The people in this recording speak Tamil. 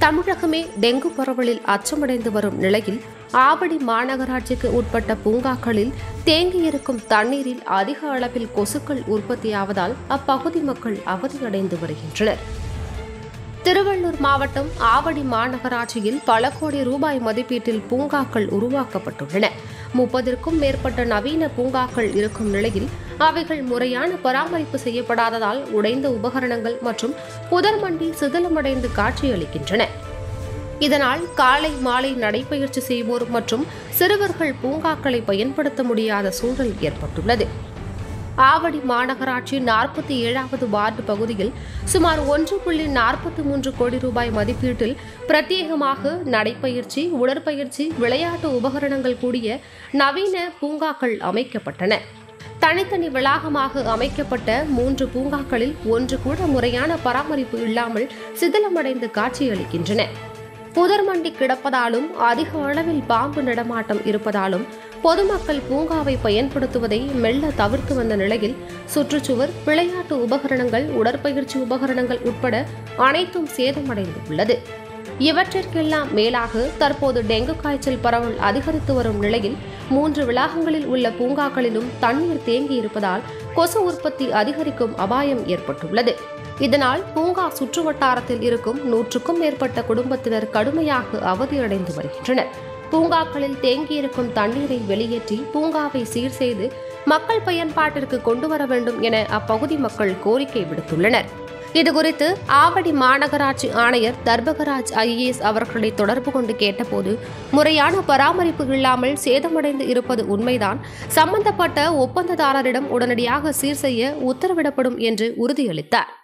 தமிழகமே டெங்கு பரவலில் அச்சமடைந்து வரும் நிலையில் ஆவடி மாநகராட்சிக்கு உட்பட்ட பூங்காக்களில் தேங்கியிருக்கும் தண்ணீரில் அதிக அளவில் கொசுக்கள் உற்பத்தியாவதால் அப்பகுதி மக்கள் அவதியடைந்து வருகின்றனர் திருவள்ளூர் மாவட்டம் ஆவடி மாநகராட்சியில் பல கோடி ரூபாய் மதிப்பீட்டில் பூங்காக்கள் உருவாக்கப்பட்டுள்ளன முப்பதிற்கும் மேற்பட்ட நவீன பூங்காக்கள் இருக்கும் நிலையில் அவைகள் முறையான பராமரிப்பு செய்யப்படாததால் உடைந்த உபகரணங்கள் மற்றும் புதர்மண்டி சிதிலமடைந்து காட்சியளிக்கின்றன இதனால் காலை மாலை நடைபயிற்சி செய்வோர் மற்றும் சிறுவர்கள் பூங்காக்களை பயன்படுத்த முடியாத சூழல் ஏற்பட்டுள்ளது ஆவடி மாநகராட்சி நாற்பத்தி ஏழாவது வார்டு பகுதியில் சுமார் ஒன்று புள்ளி நாற்பத்தி மூன்று கோடி ரூபாய் மதிப்பீட்டில் பிரத்யேகமாக நடைப்பயிற்சி உடற்பயிற்சி விளையாட்டு உபகரணங்கள் கூடிய நவீன பூங்காக்கள் அமைக்கப்பட்டன தனித்தனி வளாகமாக அமைக்கப்பட்ட மூன்று பூங்காக்களில் ஒன்று கூட முறையான பராமரிப்பு இல்லாமல் சிதிலமடைந்து காட்சியளிக்கின்றன புதர்மண்டி கிடப்பதாலும் அதிக அளவில் பாம்பு நடமாட்டம் இருப்பதாலும் பொதுமக்கள் பூங்காவை பயன்படுத்துவதை மெல்ல தவிர்த்து வந்த நிலையில் சுற்றுச்சுவர் விளையாட்டு உபகரணங்கள் உடற்பயிற்சி உபகரணங்கள் உட்பட அனைத்தும் சேதமடைந்து உள்ளது இவற்றிற்கெல்லாம் மேலாக தற்போது டெங்கு காய்ச்சல் பரவல் அதிகரித்து வரும் நிலையில் மூன்று வளாகங்களில் உள்ள பூங்காக்களிலும் தண்ணீர் தேங்கி இருப்பதால் கொசு உற்பத்தி அதிகரிக்கும் அபாயம் ஏற்பட்டுள்ளது இதனால் பூங்கா சுற்றுவட்டாரத்தில் இருக்கும் நூற்றுக்கும் மேற்பட்ட குடும்பத்தினர் கடுமையாக அவதியடைந்து வருகின்றனர் பூங்காக்களில் தேங்கியிருக்கும் தண்ணீரை வெளியேற்றி பூங்காவை சீர் செய்து மக்கள் பயன்பாட்டிற்கு கொண்டு வர வேண்டும் என அப்பகுதி மக்கள் கோரிக்கை விடுத்துள்ளனர் இதுகுறித்து ஆவடி மாநகராட்சி ஆணையர் தர்பகராஜ் ஐஏஎஸ் அவர்களை தொடர்பு கொண்டு கேட்டபோது முறையான பராமரிப்பு இல்லாமல் சேதமடைந்து இருப்பது உண்மைதான் சம்பந்தப்பட்ட ஒப்பந்ததாரரிடம் உடனடியாக சீர் செய்ய உத்தரவிடப்படும் என்று உறுதியளித்தார்